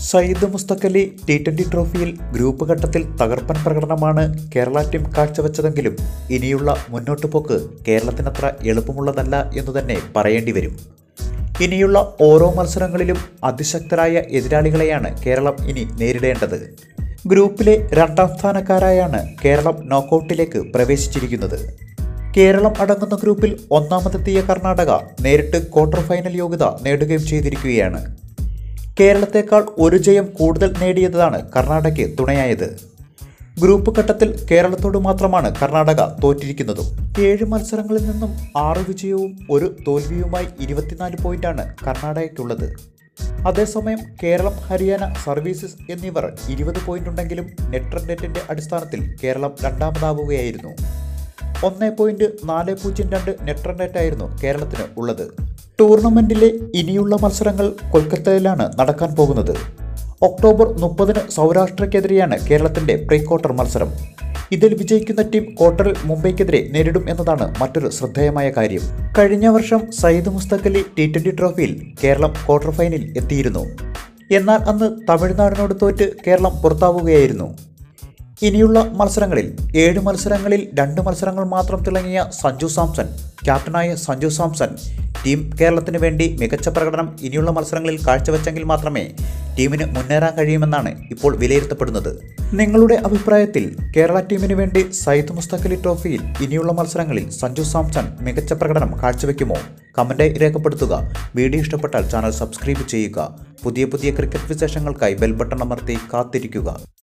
Sayyid Mushtaq Ali T twenty ട്രോഫിയിൽ group ഘട്ടത്തിൽ തകർപ്പൻ പ്രകടനമാണ് കേരള ടീം കാഴ്ചവെച്ചതെങ്കിലും ഇനിയുള്ള മുന്നോട്ടു പോക്ക് കേരളത്തിനത്ര എളുപ്പമുള്ളതല്ല എന്നു തന്നെ പറയേണ്ടി വരും ഇനിയുള്ള ഓരോ മത്സരങ്ങളിലും അതിശക്തരായ എതിരാളികളെയാണ് കേരളം ഇനി നേരിടേണ്ടത് ഗ്രൂപ്പിലെ രണ്ടാം സ്ഥാനക്കാരായാണ് കേരളം നോക്കൌട്ടിലേക്ക് പ്രവേശിച്ചിരിക്കുന്നത് കേരളം അടങ്ങുന്ന ഗ്രൂപ്പിൽ ഒന്നാമതെത്തിയ കർണാടക നേരിട്ട് ക്വാർട്ടർ ഫൈനൽ യോഗ്യത നേടുകയും ചെയ്തിരിക്കുകയാണ് കേരളത്തെക്കാൾ ഒരു ജയം കൂടുതൽ നേടിയതാണ് കർണാടകയ്ക്ക് തുണയായത് ഗ്രൂപ്പ് ഘട്ടത്തിൽ കേരളത്തോട് മാത്രമാണ് കർണാടക തോറ്റിരിക്കുന്നതും ഏഴ് മത്സരങ്ങളിൽ നിന്നും ആറ് വിജയവും ഒരു തോൽവിയുമായി ഇരുപത്തിനാല് പോയിന്റാണ് കർണാടകയ്ക്കുള്ളത് അതേസമയം കേരളം ഹരിയാന സർവീസസ് എന്നിവർ ഇരുപത് പോയിന്റ് ഉണ്ടെങ്കിലും നെറ്റ് റൺ റേറ്റിന്റെ അടിസ്ഥാനത്തിൽ കേരളം രണ്ടാമതാവുകയായിരുന്നു ഒന്ന് പോയിന്റ് നാല് പൂജ്യം രണ്ട് നെറ്റ് റൺ റേറ്റായിരുന്നു കേരളത്തിന് ഉള്ളത് ടൂർണമെന്റിലെ ഇനിയുള്ള മത്സരങ്ങൾ കൊൽക്കത്തയിലാണ് നടക്കാൻ പോകുന്നത് ഒക്ടോബർ മുപ്പതിന് സൗരാഷ്ട്രയ്ക്കെതിരെയാണ് കേരളത്തിന്റെ പ്രീ ക്വാർട്ടർ മത്സരം ഇതിൽ വിജയിക്കുന്ന ടീം ക്വാർട്ടറിൽ മുംബൈക്കെതിരെ നേരിടും എന്നതാണ് മറ്റൊരു ശ്രദ്ധേയമായ കാര്യം കഴിഞ്ഞ വർഷം സയ്യിദ് മുസ്തഖലി ടി ട്വന്റി ട്രോഫിയിൽ കേരളം ക്വാർട്ടർ ഫൈനലിൽ എത്തിയിരുന്നു എന്നാൽ അന്ന് തമിഴ്നാടിനോട് തോറ്റ് കേരളം പുറത്താവുകയായിരുന്നു ഇനിയുള്ള മത്സരങ്ങളിൽ ഏഴ് മത്സരങ്ങളിൽ രണ്ട് മത്സരങ്ങൾ മാത്രം തിളങ്ങിയ സഞ്ജു സാംസൺ ക്യാപ്റ്റനായ സഞ്ജു സാംസൺ ടീം കേരളത്തിന് വേണ്ടി മികച്ച പ്രകടനം ഇനിയുള്ള മത്സരങ്ങളിൽ കാഴ്ചവെച്ചെങ്കിൽ മാത്രമേ ടീമിന് മുന്നേറാൻ കഴിയുമെന്നാണ് ഇപ്പോൾ വിലയിരുത്തപ്പെടുന്നത് നിങ്ങളുടെ അഭിപ്രായത്തിൽ കേരള ടീമിന് വേണ്ടി സയ്യിദ് മുസ്തഖലി ട്രോഫിയിൽ ഇനിയുള്ള മത്സരങ്ങളിൽ സഞ്ജു സാംസൺ മികച്ച പ്രകടനം കാഴ്ചവെക്കുമോ കമന്റായി രേഖപ്പെടുത്തുക വീഡിയോ ഇഷ്ടപ്പെട്ടാൽ ചാനൽ സബ്സ്ക്രൈബ് ചെയ്യുക പുതിയ പുതിയ ക്രിക്കറ്റ് വിശേഷങ്ങൾക്കായി ബെൽ ബട്ടൺ അമർത്തി കാത്തിരിക്കുക